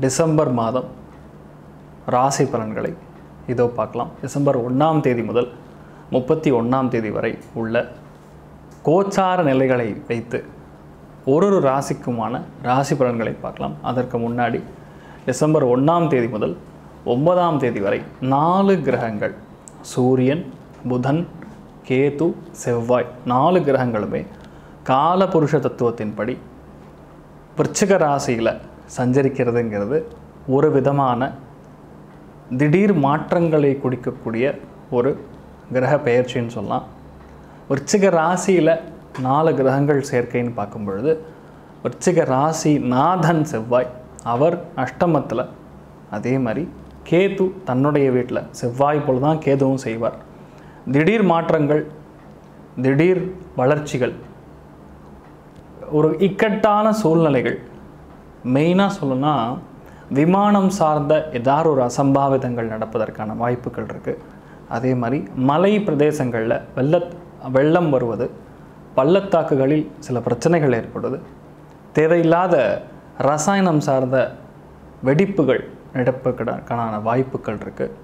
December மாதம் ராசி பலன்களை இதோ பார்க்கலாம் டிசம்பர் ஒன்றாம் தேதி முதல் முப்பத்தி ஒன்றாம் தேதி வரை உள்ள கோச்சார நிலைகளை வைத்து ஒரு ஒரு ராசிக்குமான ராசி பலன்களை பார்க்கலாம் அதற்கு முன்னாடி டிசம்பர் ஒன்றாம் தேதி முதல் ஒன்பதாம் தேதி வரை நாலு கிரகங்கள் சூரியன் புதன் கேது செவ்வாய் நாலு கிரகங்களுமே காலபுருஷ தத்துவத்தின்படி விருச்சிக ராசியில் சஞ்சரிக்கிறதுங்கிறது ஒரு விதமான திடீர் மாற்றங்களை குடிக்கக்கூடிய ஒரு கிரக பெயர்ச்சின்னு சொல்லலாம் விருச்சிக ராசியில் நாலு கிரகங்கள் சேர்க்கைன்னு பார்க்கும் பொழுது விருச்சிக ராசி நாதன் செவ்வாய் அவர் அஷ்டமத்தில் அதே மாதிரி கேது தன்னுடைய வீட்டில் செவ்வாய் போல தான் கேதுவும் செய்வார் திடீர் மாற்றங்கள் திடீர் வளர்ச்சிகள் ஒரு இக்கட்டான சூழ்நிலைகள் மெயினாக சொல்லணும்னா விமானம் சார்ந்த ஏதாவது ஒரு அசம்பாவிதங்கள் நடப்பதற்கான வாய்ப்புகள் இருக்குது அதே மாதிரி மலை பிரதேசங்களில் வெள்ள வெள்ளம் வருவது பள்ளத்தாக்குகளில் சில பிரச்சனைகள் ஏற்படுது தேவையில்லாத ரசாயனம் சார்ந்த வெடிப்புகள் நடப்பதற்கான வாய்ப்புகள் இருக்குது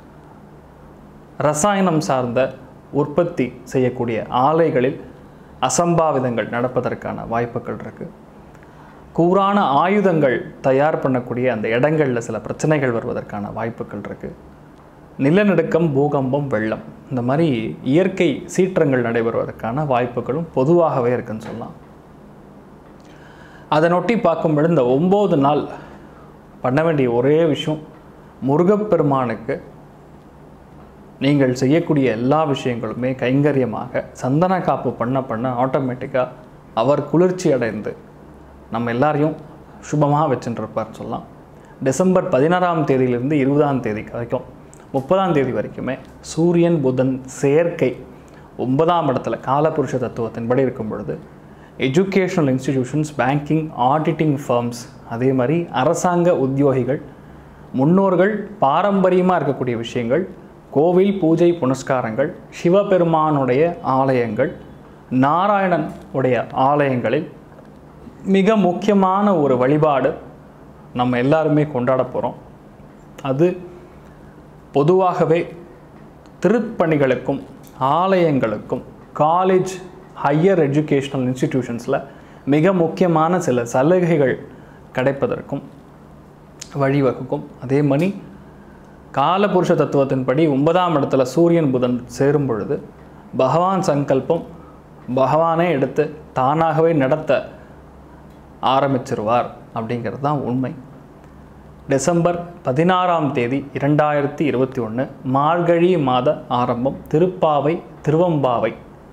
ரசாயனம் சார்ந்த உற்பத்தி செய்யக்கூடிய ஆலைகளில் அசம்பாவிதங்கள் நடப்பதற்கான வாய்ப்புகள் இருக்குது கூறான ஆயுதங்கள் தயார் பண்ணக்கூடிய அந்த இடங்களில் சில பிரச்சனைகள் வருவதற்கான வாய்ப்புகள் இருக்குது நிலநடுக்கம் பூகம்பம் வெள்ளம் இந்த மாதிரி இயற்கை சீற்றங்கள் நடைபெறுவதற்கான வாய்ப்புகளும் பொதுவாகவே இருக்குன்னு சொல்லலாம் அதனொட்டி பார்க்கும்பொழுது இந்த ஒம்பது நாள் பண்ண வேண்டிய ஒரே விஷயம் முருகப்பெருமானுக்கு நீங்கள் செய்யக்கூடிய எல்லா விஷயங்களுமே கைங்கரியமாக சந்தன காப்பு பண்ண பண்ண ஆட்டோமேட்டிக்காக அவர் குளிர்ச்சி அடைந்து நம்ம எல்லாரையும் சுபமாக வச்சுட்டுருப்பார் சொல்லலாம் டிசம்பர் பதினாறாம் தேதியிலிருந்து இருபதாம் தேதி வரைக்கும் முப்பதாம் தேதி வரைக்குமே சூரியன் புதன் சேர்க்கை ஒன்பதாம் இடத்துல காலபுருஷ தத்துவத்தின்படி இருக்கும் பொழுது educational institutions banking auditing firms அதே மாதிரி அரசாங்க உத்தியோகிகள் முன்னோர்கள் பாரம்பரியமாக இருக்கக்கூடிய விஷயங்கள் கோவில் பூஜை புனஸ்காரங்கள் சிவபெருமானுடைய ஆலயங்கள் நாராயணன் உடைய ஆலயங்களில் மிக முக்கியமான ஒரு வழிபாடு நம்ம எல்லாருமே கொண்டாட போகிறோம் அது பொதுவாகவே திருப்பணிகளுக்கும் ஆலயங்களுக்கும் காலேஜ் ஹையர் எஜுகேஷ்னல் இன்ஸ்டிடியூஷன்ஸில் மிக முக்கியமான சில சலுகைகள் கிடைப்பதற்கும் வழிவகுக்கும் அதே மாதிரி காலபுருஷ தத்துவத்தின்படி ஒன்பதாம் இடத்துல சூரியன் புதன் சேரும் பொழுது பகவான் சங்கல்பம் பகவானே எடுத்து தானாகவே நடத்த ஆரம்பிச்சிருவார் அப்படிங்கிறது தான் உண்மை டிசம்பர் பதினாறாம் தேதி இரண்டாயிரத்தி இருபத்தி ஒன்று மார்கழி மாத ஆரம்பம் திருப்பாவை திருவம்பாவை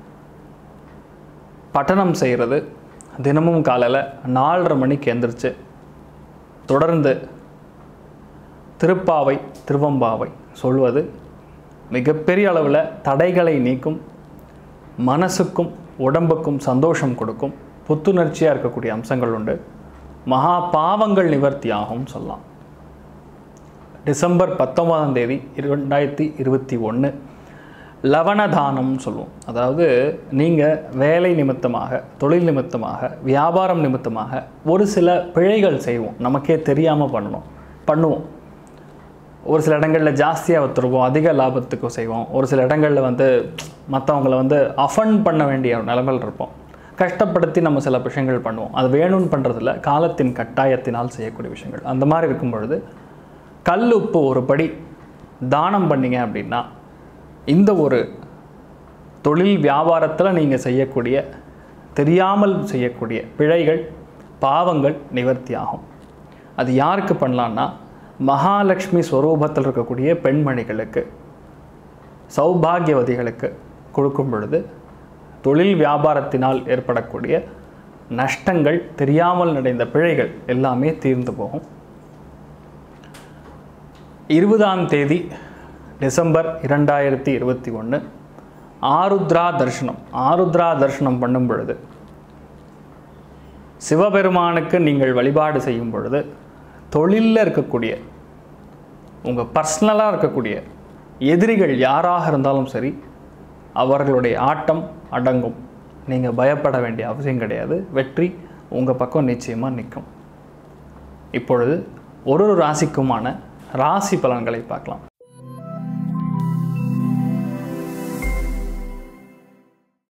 பட்டணம் செய்கிறது தினமும் காலையில் நாலரை மணிக்கு எந்திரிச்சு தொடர்ந்து திருப்பாவை திருவம்பாவை சொல்வது மிகப்பெரிய அளவில் தடைகளை நீக்கும் மனசுக்கும் உடம்புக்கும் சந்தோஷம் கொடுக்கும் புத்துணர்ச்சியாக இருக்கக்கூடிய அம்சங்கள் உண்டு மகா பாவங்கள் நிவர்த்தியாகும் சொல்லலாம் டிசம்பர் பத்தொன்பதாம் தேதி இரண்டாயிரத்தி இருபத்தி ஒன்று லவணதானம்னு சொல்லுவோம் அதாவது நீங்கள் வேலை நிமித்தமாக தொழில் நிமித்தமாக வியாபாரம் நிமித்தமாக ஒரு சில பிழைகள் செய்வோம் நமக்கே தெரியாமல் பண்ணணும் பண்ணுவோம் ஒரு சில இடங்களில் ஜாஸ்தியாக வச்சுருவோம் அதிக லாபத்துக்கு செய்வோம் ஒரு சில இடங்களில் வந்து மற்றவங்கள வந்து அஃபண்ட் பண்ண வேண்டிய நிலைமையில் இருப்போம் கஷ்டப்படுத்தி நம்ம சில விஷயங்கள் பண்ணுவோம் அது வேணும்னு பண்ணுறதில்ல காலத்தின் கட்டாயத்தினால் செய்யக்கூடிய விஷயங்கள் அந்த மாதிரி இருக்கும் பொழுது கல் உப்பு ஒரு படி தானம் பண்ணீங்க அப்படின்னா இந்த ஒரு தொழில் வியாபாரத்தில் நீங்கள் செய்யக்கூடிய தெரியாமல் செய்யக்கூடிய பிழைகள் பாவங்கள் நிவர்த்தி ஆகும் அது யாருக்கு பண்ணலான்னா மகாலட்சுமி ஸ்வரூபத்தில் இருக்கக்கூடிய பெண்மணிகளுக்கு சௌபாகியவதிகளுக்கு கொடுக்கும் பொழுது தொழில் வியாபாரத்தினால் ஏற்படக்கூடிய நஷ்டங்கள் தெரியாமல் நடந்த பிழைகள் எல்லாமே தீர்ந்து போகும் இருபதாம் தேதி டிசம்பர் இரண்டாயிரத்தி இருபத்தி ஒன்று ஆருத்ரா தரிசனம் ஆருத்ரா தரிசனம் பண்ணும் பொழுது சிவபெருமானுக்கு நீங்கள் வழிபாடு செய்யும் பொழுது தொழிலில் இருக்கக்கூடிய உங்கள் பர்சனலாக இருக்கக்கூடிய எதிரிகள் யாராக இருந்தாலும் சரி அவர்களுடைய ஆட்டம் அடங்கும் நீங்கள் பயப்பட வேண்டிய அவசியம் கிடையாது வெற்றி உங்கள் பக்கம் நிச்சயமாக நிற்கும் இப்பொழுது ஒரு ஒரு ராசிக்குமான ராசி பலன்களை பார்க்கலாம்